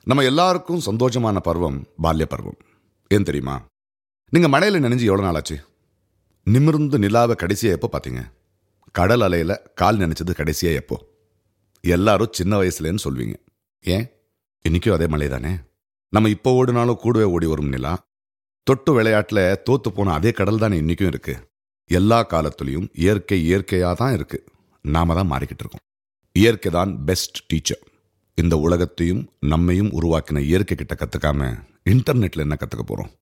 நம்ம எல்லாருக்கும் சந்தோஷமான பருவம் பால்ய பருவம் ஏன் தெரியுமா நீங்க மழையில நினைஞ்சு எவ்வளவு நாள் ஆச்சு நிமிர்ந்து நிலாவை கடைசியா எப்போ பார்த்தீங்க கடல் அலையில கால் நினைச்சது கடைசியா எப்போ எல்லாரும் சின்ன வயசுலன்னு சொல்வீங்க ஏன் இன்னைக்கும் அதே மழை தானே நம்ம இப்போ ஓடினாலும் கூடவே ஓடி வரும் நிலா தொட்டு விளையாட்டுல தோத்து போன அதே கடல் தானே இன்னைக்கும் இருக்கு எல்லா காலத்துலயும் இயற்கை இயற்கையா தான் இருக்கு நாம தான் மாறிக்கிட்டு இருக்கோம் இயற்கை தான் பெஸ்ட் டீச்சர் இந்த உலகத்தையும் நம்மையும் உருவாக்கின இயற்கை கிட்ட கத்துக்காம இன்டர்நெட்ல என்ன கத்துக்க போறோம்